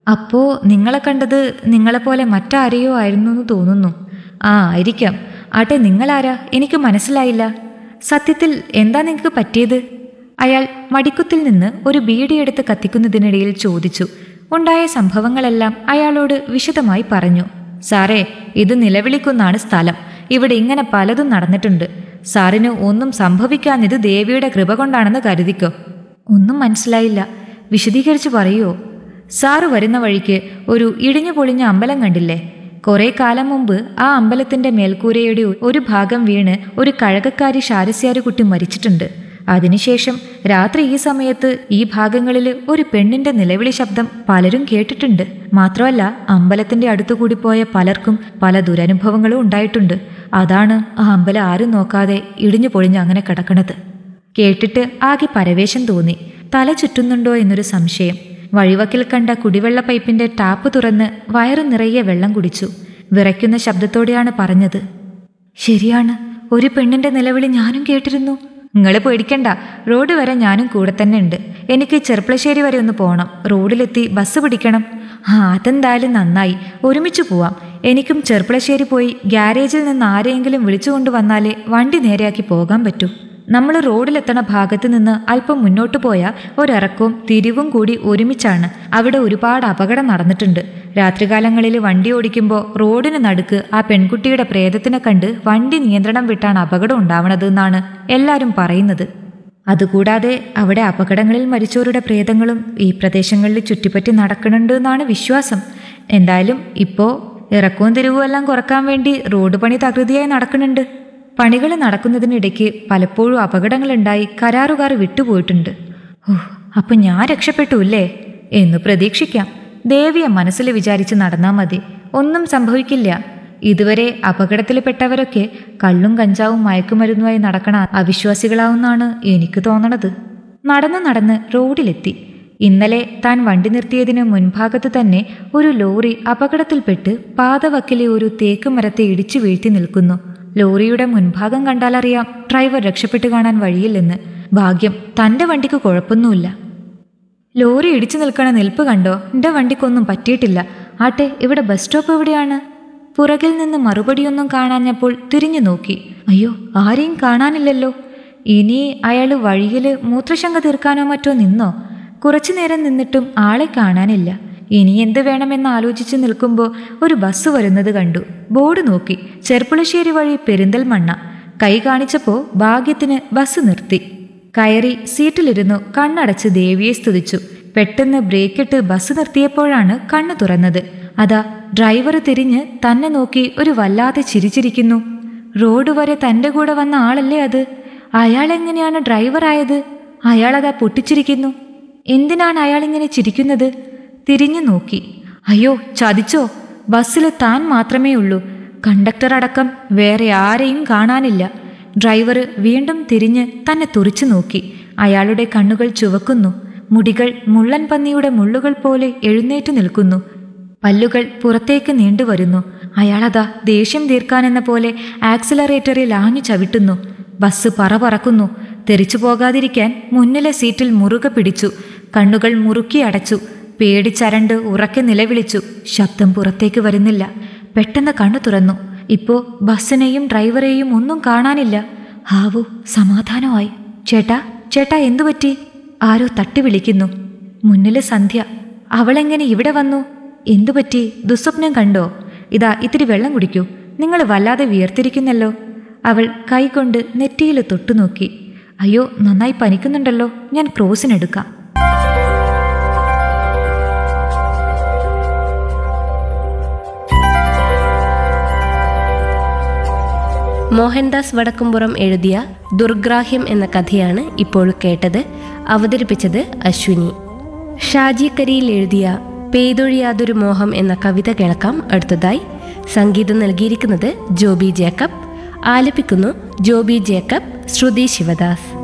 അപ്പോ നിങ്ങളെ കണ്ടത് നിങ്ങളെപ്പോലെ മറ്റാരെയോ ആയിരുന്നു എന്ന് തോന്നുന്നു ആ ആയിരിക്കാം ആട്ടെ നിങ്ങളാരാ എനിക്ക് മനസ്സിലായില്ല സത്യത്തിൽ എന്താ നിങ്ങൾക്ക് പറ്റിയത് അയാൾ മടിക്കുത്തിൽ നിന്ന് ഒരു ബീഡിയെടുത്ത് കത്തിക്കുന്നതിനിടയിൽ ചോദിച്ചു ഉണ്ടായ സംഭവങ്ങളെല്ലാം അയാളോട് വിശദമായി പറഞ്ഞു സാറേ ഇത് നിലവിളിക്കുന്നാണ് സ്ഥലം ഇവിടെ ഇങ്ങനെ പലതും നടന്നിട്ടുണ്ട് സാറിന് ഒന്നും സംഭവിക്കാഞ്ഞത് ദേവിയുടെ കൃപ കൊണ്ടാണെന്ന് കരുതിക്കോ ഒന്നും മനസ്സിലായില്ല വിശദീകരിച്ച് പറയുമോ സാറ് വരുന്ന വഴിക്ക് ഒരു ഇടിഞ്ഞു പൊളിഞ്ഞ അമ്പലം കണ്ടില്ലേ കുറെ കാലം മുമ്പ് ആ അമ്പലത്തിന്റെ മേൽക്കൂരയുടെ ഒരു ഭാഗം വീണ് ഒരു കഴകക്കാരി ശാരസ്യാരുകുട്ടി മരിച്ചിട്ടുണ്ട് അതിനുശേഷം രാത്രി ഈ സമയത്ത് ഈ ഭാഗങ്ങളിൽ ഒരു പെണ്ണിന്റെ നിലവിളി ശബ്ദം പലരും കേട്ടിട്ടുണ്ട് മാത്രമല്ല അമ്പലത്തിന്റെ അടുത്തുകൂടി പോയ പലർക്കും പല ദുരനുഭവങ്ങളും ഉണ്ടായിട്ടുണ്ട് അതാണ് ആ അമ്പലം ആരും നോക്കാതെ ഇടിഞ്ഞു പൊളിഞ്ഞ് അങ്ങനെ കിടക്കണത് കേട്ടിട്ട് ആകെ പരവേശം തോന്നി തല ചുറ്റുന്നുണ്ടോ എന്നൊരു സംശയം വഴിവക്കിൽ കണ്ട കുടിവെള്ള പൈപ്പിന്റെ ടാപ്പ് തുറന്ന് വയറു നിറയെ വെള്ളം കുടിച്ചു വിറയ്ക്കുന്ന ശബ്ദത്തോടെയാണ് പറഞ്ഞത് ശരിയാണ് ഒരു പെണ്ണിന്റെ നിലവിളി ഞാനും കേട്ടിരുന്നു നിങ്ങൾ പേടിക്കണ്ട റോഡ് വരെ ഞാനും കൂടെ തന്നെ ഉണ്ട് എനിക്ക് ചെർപ്പളശ്ശേരി വരെ ഒന്ന് പോകണം റോഡിലെത്തി ബസ് പിടിക്കണം ആ അതെന്തായാലും നന്നായി ഒരുമിച്ച് പോവാം എനിക്കും ചെർപ്പളശ്ശേരി പോയി ഗ്യാരേജിൽ നിന്ന് ആരെയെങ്കിലും വിളിച്ചു വന്നാലേ വണ്ടി നേരെയാക്കി പോകാൻ പറ്റൂ നമ്മൾ റോഡിലെത്തണ ഭാഗത്ത് നിന്ന് അല്പം മുന്നോട്ട് പോയ ഒരിറക്കവും തിരിവും കൂടി ഒരുമിച്ചാണ് അവിടെ ഒരുപാട് അപകടം നടന്നിട്ടുണ്ട് രാത്രികാലങ്ങളിൽ വണ്ടി ഓടിക്കുമ്പോൾ റോഡിന് നടുക്ക് ആ പെൺകുട്ടിയുടെ പ്രേതത്തിനെ കണ്ട് വണ്ടി നിയന്ത്രണം വിട്ടാണ് അപകടം ഉണ്ടാവണത് എന്നാണ് എല്ലാവരും പറയുന്നത് അതുകൂടാതെ അവിടെ അപകടങ്ങളിൽ മരിച്ചവരുടെ പ്രേതങ്ങളും ഈ പ്രദേശങ്ങളിൽ ചുറ്റിപ്പറ്റി നടക്കുന്നുണ്ട് എന്നാണ് വിശ്വാസം എന്തായാലും ഇപ്പോൾ ഇറക്കവും തിരിവും എല്ലാം കുറക്കാൻ വേണ്ടി റോഡ് പണി തകൃതിയായി നടക്കുന്നുണ്ട് പണികൾ നടക്കുന്നതിനിടയ്ക്ക് പലപ്പോഴും അപകടങ്ങളുണ്ടായി കരാറുകാർ വിട്ടുപോയിട്ടുണ്ട് ഓ അപ്പൊ ഞാൻ രക്ഷപ്പെട്ടു അല്ലേ എന്ന് പ്രതീക്ഷിക്കാം ദേവിയെ മനസ്സിൽ വിചാരിച്ച് നടന്നാൽ മതി ഒന്നും സംഭവിക്കില്ല ഇതുവരെ അപകടത്തിൽപ്പെട്ടവരൊക്കെ കള്ളും കഞ്ചാവും മയക്കുമരുന്നുമായി നടക്കണ അവിശ്വാസികളാവുന്നാണ് എനിക്ക് തോന്നണത് നടന്ന് നടന്ന് റോഡിലെത്തി ഇന്നലെ താൻ വണ്ടി നിർത്തിയതിന് മുൻഭാഗത്ത് തന്നെ ഒരു ലോറി അപകടത്തിൽപ്പെട്ട് പാതവക്കിലെ ഒരു തേക്ക് മരത്തെ ഇടിച്ചു വീഴ്ത്തി നിൽക്കുന്നു ലോറിയുടെ മുൻഭാഗം കണ്ടാലറിയാം ഡ്രൈവർ രക്ഷപ്പെട്ടു കാണാൻ വഴിയില്ലെന്ന് ഭാഗ്യം തന്റെ വണ്ടിക്ക് കുഴപ്പമൊന്നുമില്ല ലോറി ഇടിച്ചു നിൽക്കണ നിൽപ്പ് കണ്ടോ എന്റെ വണ്ടിക്കൊന്നും പറ്റിയിട്ടില്ല ആട്ടെ ഇവിടെ ബസ് സ്റ്റോപ്പ് എവിടെയാണ് പുറകിൽ നിന്ന് മറുപടിയൊന്നും കാണാഞ്ഞപ്പോൾ തിരിഞ്ഞു നോക്കി അയ്യോ ആരെയും കാണാനില്ലല്ലോ ഇനി അയാൾ വഴിയിൽ മൂത്രശങ്ക തീർക്കാനോ മറ്റോ നിന്നോ കുറച്ചു നേരം നിന്നിട്ടും ആളെ കാണാനില്ല ഇനി എന്ത് വേണമെന്ന് ആലോചിച്ച് നിൽക്കുമ്പോൾ ഒരു ബസ് വരുന്നത് കണ്ടു ബോർഡ് നോക്കി ചെർപ്പുളശ്ശേരി വഴി പെരിന്തൽമണ്ണ കൈ കാണിച്ചപ്പോൾ ഭാഗ്യത്തിന് ബസ് നിർത്തി കയറി സീറ്റിലിരുന്നു കണ്ണടച്ച് ദേവിയെ സ്തുതിച്ചു പെട്ടെന്ന് ബ്രേക്കിട്ട് ബസ് നിർത്തിയപ്പോഴാണ് കണ്ണു തുറന്നത് അതാ ഡ്രൈവർ തിരിഞ്ഞ് തന്നെ നോക്കി ഒരു വല്ലാതെ ചിരിച്ചിരിക്കുന്നു റോഡ് വരെ തന്റെ കൂടെ വന്ന ആളല്ലേ അത് അയാൾ എങ്ങനെയാണ് ഡ്രൈവറായത് അയാളതാ പൊട്ടിച്ചിരിക്കുന്നു എന്തിനാണ് അയാൾ ഇങ്ങനെ ചിരിക്കുന്നത് തിരിഞ്ഞു നോക്കി അയ്യോ ചതിച്ചോ ബസ്സിൽ താൻ മാത്രമേ ഉള്ളൂ കണ്ടക്ടർ അടക്കം വേറെ ആരെയും കാണാനില്ല ഡ്രൈവർ വീണ്ടും തിരിഞ്ഞ് തന്നെ തുറിച്ചു നോക്കി അയാളുടെ കണ്ണുകൾ ചുവക്കുന്നു മുടികൾ മുള്ളൻ പന്നിയുടെ മുള്ളുകൾ പോലെ എഴുന്നേറ്റു നിൽക്കുന്നു പല്ലുകൾ പുറത്തേക്ക് നീണ്ടുവരുന്നു അയാളതാ ദേഷ്യം തീർക്കാനെന്ന പോലെ ആക്സിലറേറ്ററിൽ ആഞ്ഞു ചവിട്ടുന്നു ബസ് പറ പറക്കുന്നു തെറിച്ചു പോകാതിരിക്കാൻ മുന്നിലെ സീറ്റിൽ മുറുകെ പിടിച്ചു കണ്ണുകൾ മുറുക്കി അടച്ചു പേടിച്ചരണ്ട് ഉറക്കെ നിലവിളിച്ചു ശബ്ദം പുറത്തേക്ക് വരുന്നില്ല പെട്ടെന്ന് കണ്ണു തുറന്നു ഇപ്പോ ബസ്സിനെയും ഡ്രൈവറെയും ഒന്നും കാണാനില്ല ഹാവു സമാധാനമായി ചേട്ടാ ചേട്ടാ എന്തു പറ്റി ആരോ തട്ടി വിളിക്കുന്നു മുന്നില് സന്ധ്യ അവളെങ്ങനെ ഇവിടെ വന്നു എന്തു പറ്റി ദുസ്വപ്നം കണ്ടോ ഇതാ ഇത്തിരി വെള്ളം കുടിക്കൂ നിങ്ങൾ വല്ലാതെ വിയർത്തിരിക്കുന്നല്ലോ അവൾ കൈകൊണ്ട് നെറ്റിയിൽ തൊട്ടുനോക്കി അയ്യോ നന്നായി പനിക്കുന്നുണ്ടല്ലോ ഞാൻ ക്രോസിനെടുക്കാം മോഹൻദാസ് വടക്കുംപുറം എഴുതിയ ദുർഗ്രാഹ്യം എന്ന കഥയാണ് ഇപ്പോൾ കേട്ടത് അവതരിപ്പിച്ചത് അശ്വിനി ഷാജി കരിയിൽ എഴുതിയ പെയ്തൊഴിയാതൊരു മോഹം എന്ന കവിത കേൾക്കാം അടുത്തതായി സംഗീതം നൽകിയിരിക്കുന്നത് ജോബി ജേക്കബ് ആലപിക്കുന്നു ജോബി ജേക്കബ് ശ്രുതി ശിവദാസ്